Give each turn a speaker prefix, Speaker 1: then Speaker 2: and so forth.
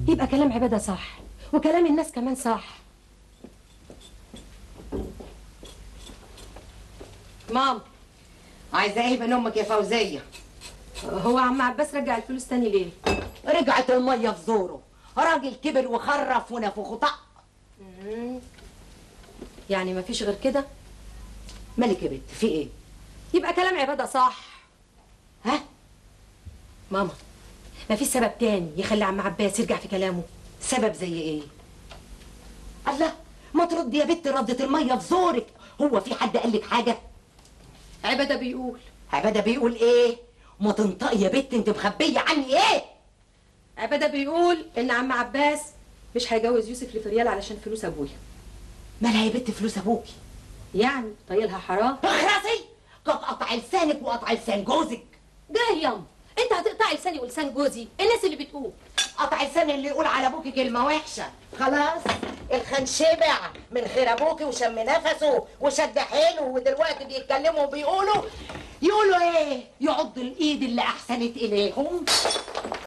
Speaker 1: يبقى كلام عباده صح وكلام الناس كمان صح مام
Speaker 2: عايزه ايه من امك يا فوزيه
Speaker 1: هو عم عباس رجع الفلوس تاني ليه
Speaker 2: رجعت الميه في زوره راجل كبر وخرف ونفخه طق
Speaker 1: يعني مفيش غير كده
Speaker 2: مالك يا بنت في ايه
Speaker 1: يبقى كلام عباده صح
Speaker 2: ها
Speaker 1: ماما مفيش سبب تاني يخلي عم عباس يرجع في كلامه
Speaker 2: سبب زي ايه الله ما تردي يا بنت ردت الميه في زورك هو في حد قال لك حاجه
Speaker 1: عباده بيقول
Speaker 2: عباده بيقول ايه ما تنطقي يا بنت انت مخبيه عني ايه
Speaker 1: عباده بيقول ان عم عباس مش هيجوز يوسف لفريال علشان فلوس ابويا
Speaker 2: مالها يا بنت فلوس ابوكي
Speaker 1: يعني طايلها حرام
Speaker 2: اخرسي قد قطع لسانك وقطع لسان جوزك
Speaker 1: جاي ياما انت هتقطعي لساني ولسان جوزي الناس اللي بتقول
Speaker 2: قطع لسان اللي يقول على ابوكي كلمه وحشه خلاص الخن شبع من خير ابوكي وشم نفسه وشد حيله ودلوقتي بيتكلموا وبيقولوا يقولوا ايه يعض الايد اللي احسنت اليهم